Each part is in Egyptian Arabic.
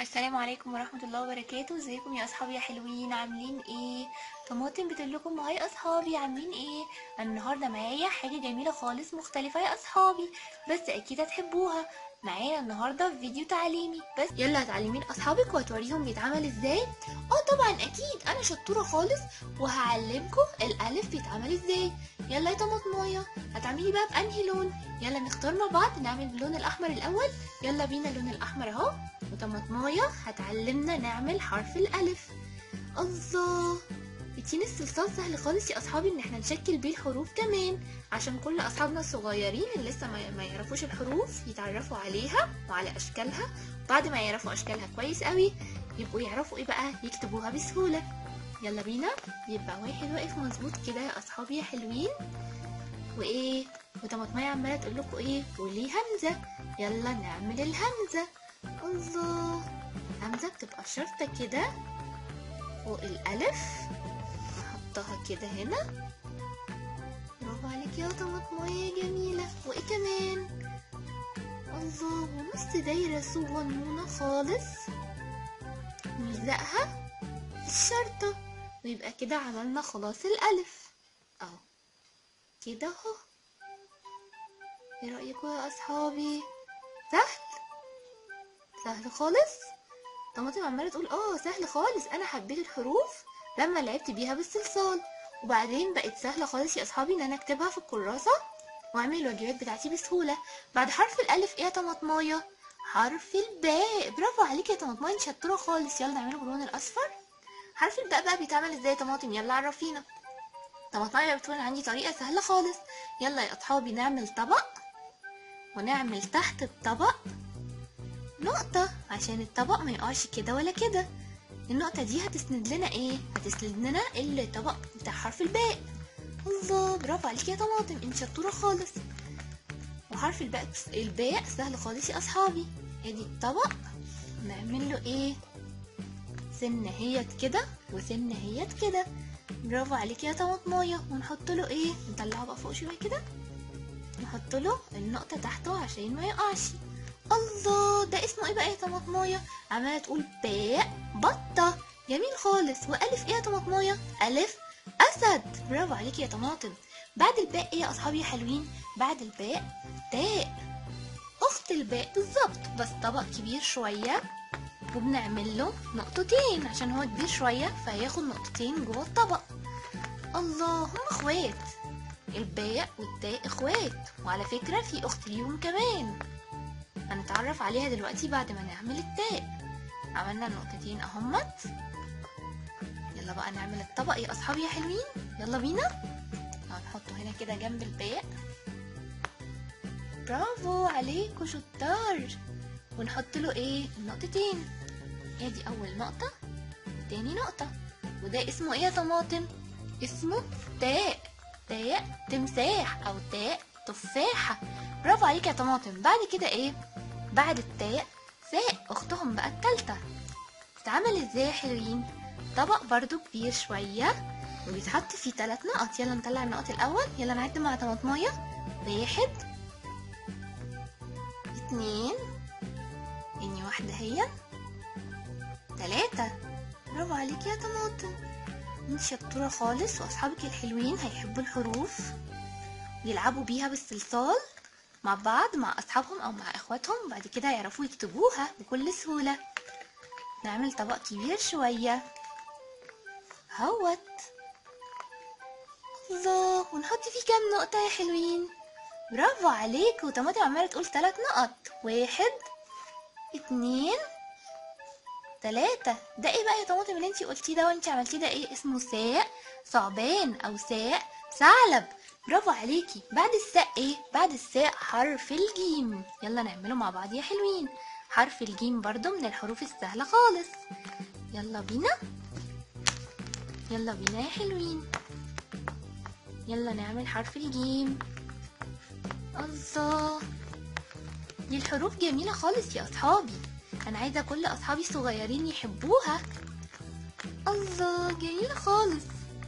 السلام عليكم ورحمة الله وبركاته ازيكم يا اصحابي يا حلوين عاملين ايه طماطم بتقول لكم هاي اصحابي عاملين ايه أنا النهارده معايا حاجة جميلة خالص مختلفة يا اصحابي بس اكيد هتحبوها معايا النهارده في فيديو تعليمي بس يلا هتعلمين اصحابك وهتوريهم بيتعمل ازاي اه طبعا اكيد انا شطورة خالص وهعلمكم الالف بيتعمل ازاي يلا يا طماطمايه هتعملي بقى بانهي لون يلا نختار مع بعض نعمل باللون الاحمر الاول يلا بينا اللون الاحمر اهو وطماطمايه هتعلمنا نعمل حرف الالف الله روتين الصلصال سهل خالص يا اصحابي ان احنا نشكل بيه الحروف كمان عشان كل اصحابنا الصغيرين اللي لسه ما ما يعرفوش الحروف يتعرفوا عليها وعلى اشكالها بعد ما يعرفوا اشكالها كويس قوي يبقوا يعرفوا ايه بقى يكتبوها بسهوله يلا بينا يبقى واحد واقف مظبوط كده يا اصحابي يا حلوين وايه وطماطمية عماله تقول لكم ايه قولي همزه يلا نعمل الهمزه الله همزه بتبقى شرطه كده فوق الالف نحطها كده هنا برافو عليك يا طماطمية جميلة وايه كمان الله ونص دايرة صغنونة خالص نلزقها في الشرطة ويبقى كده عملنا خلاص الألف اهو كده اهو ايه رأيكم يا أصحابي سهل سهل خالص طماطم عمالة تقول اه سهل خالص انا حبيت الحروف لما لعبت بيها بالصلصال وبعدين بقت سهلة خالص يا اصحابي ان انا اكتبها في الكراسة واعمل الواجبات بتاعتي بسهولة بعد حرف الالف ايه يا طماطمايه حرف الباء برافو عليك يا طماطمايه انت شطورة خالص يلا نعمله باللون الاصفر حرف الباء بقى بيتعمل ازاي يا طماطم يلا عرفينا طماطمايه بتقول عندي طريقة سهلة خالص يلا يا اصحابي نعمل طبق ونعمل تحت الطبق نقطة عشان الطبق ما يقعش كده ولا كده النقطة دي هتسند لنا ايه؟ هتسند لنا الطبق بتاع حرف الباء الله برافو عليك يا طماطم انت شطورة خالص وحرف الباء الباء سهل خالص يا اصحابي ادي الطبق نعمل له ايه؟ سنة هيت كده وسنة هيت كده برافو عليك يا طماطمايه ونحط له ايه؟ نطلعه بقى فوق شوية كده نحط له النقطة تحته عشان ما يقعش الله ده اسمه ايه بقى يا طماطمايه عماله تقول باء بطه جميل خالص والف ايه يا طماطمايه الف اسد برافو عليكي يا طماطم بعد الباء ايه يا اصحابي يا حلوين بعد الباء تاء اخت الباء بالظبط بس طبق كبير شويه وبنعمل له نقطتين عشان هو كبير شويه فهياخد نقطتين جوه الطبق الله هم اخوات الباء والتاء اخوات وعلى فكره في اخت ليهم كمان هنتعرف عليها دلوقتي بعد ما نعمل التاء عملنا النقطتين اهمت يلا بقى نعمل الطبق يا اصحابي يا حلوين يلا بينا هنحطه هنا كده جنب الباء برافو عليكوا شطار ونحط له ايه النقطتين ادي اول نقطة تاني نقطة وده اسمه ايه يا طماطم اسمه تاء تاء تمساح او تاء تفاحة برافو عليك يا طماطم بعد كده ايه بعد التاء فاء اختهم بقى التالتة بتتعمل ازاي يا حلوين طبق برضو كبير شوية وبيتحط فيه تلات نقط يلا نطلع النقط الاول يلا نعد مع طماطمايه واحد اتنين اني واحدة هي تلاتة برافو عليك يا طماطم انت شطورة خالص واصحابك الحلوين هيحبوا الحروف يلعبوا بيها بالصلصال مع بعض مع اصحابهم او مع اخواتهم بعد كده يعرفوا يكتبوها بكل سهولة نعمل طبق كبير شوية هوت الله ونحط فيه كام نقطة يا حلوين برافو عليك وطماطم عمالة تقول تلات نقط واحد اتنين تلاتة ده ايه بقى يا طماطم اللي انتي قلتيه ده وانتي عملتيه ده ايه اسمه ساء ثعبان او ساء ثعلب برافو عليكي بعد الساء ايه بعد الساء حرف الجيم يلا نعمله مع بعض يا حلوين حرف الجيم برضو من الحروف السهلة خالص يلا بينا يلا بينا يا حلوين يلا نعمل حرف الجيم الله دي الحروف جميلة خالص يا أصحابي أنا عايزة كل أصحابي الصغيرين يحبوها الله جميلة خالص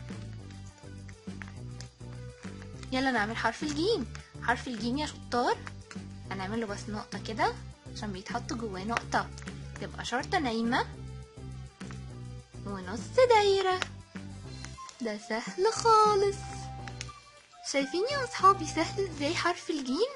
يلا نعمل حرف الجيم حرف الجيم يا شطار هنعمل له بس نقطة كده عشان بيتحط جواه نقطة تبقى شرطة نايمة ونص دايرة ده سهل خالص شايفين يا أصحابي سهل ازاي حرف الجيم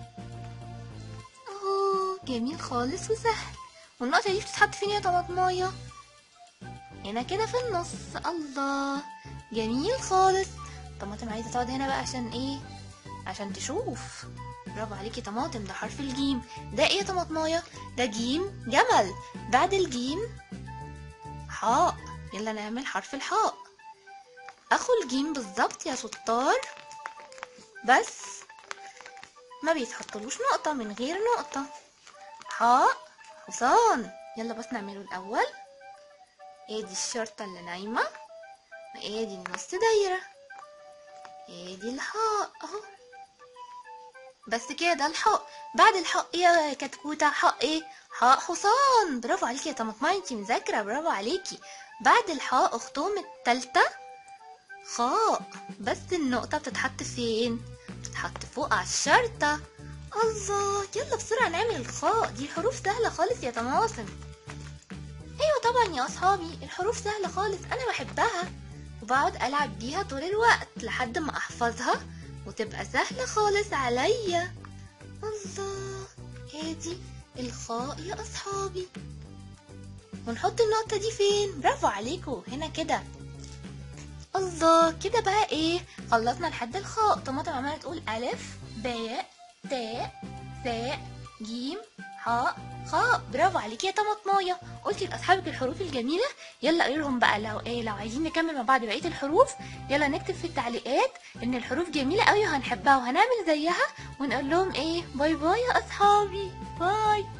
اهو جميل خالص وسهل والنقطة دي بتتحط فين يا طماطماية هنا كده في النص الله جميل خالص طماطم عايزة تقعد هنا بقى عشان ايه عشان تشوف برافو عليكي طماطم ده حرف الجيم ده ايه يا طماطماية ده جيم جمل بعد الجيم حاء يلا نعمل حرف الحاء اخو الجيم بالظبط يا شطار بس ما بيتحطلوش نقطة من غير نقطة حاء حصان يلا بس نعمله الأول ادي الشرطة اللي نايمة وادي النص دايرة ادي الحاء اهو بس كده ده الحاء بعد الحاء ايه يا كتكوتة حاء ايه حاء حصان برافو عليكي يا طماطماية انتي مذاكرة برافو عليكي بعد الحاء اختهم التالتة خاء بس النقطة بتتحط فين بتتحط فوق على الشرطة الله يلا بسرعة نعمل الخاء دي حروف سهلة خالص يا طماطم ايوه طبعا يا اصحابي الحروف سهلة خالص انا بحبها وبقعد العب بيها طول الوقت لحد ما احفظها وتبقى سهلة خالص عليا الله ادي الخاء يا اصحابي ونحط النقطة دي فين برافو عليكم هنا كده الله كده بقى ايه خلصنا لحد الخاء طماطم عمالة تقول ألف باء تاء ثاء جيم حاء خاء برافو عليكي يا طماطماية قلتي لأصحابك الحروف الجميلة يلا قولي لهم بقى لو ايه لو عايزين نكمل مع بعض بقية الحروف يلا نكتب في التعليقات ان الحروف جميلة قوي وهنحبها وهنعمل زيها ونقول لهم ايه باي باي يا أصحابي باي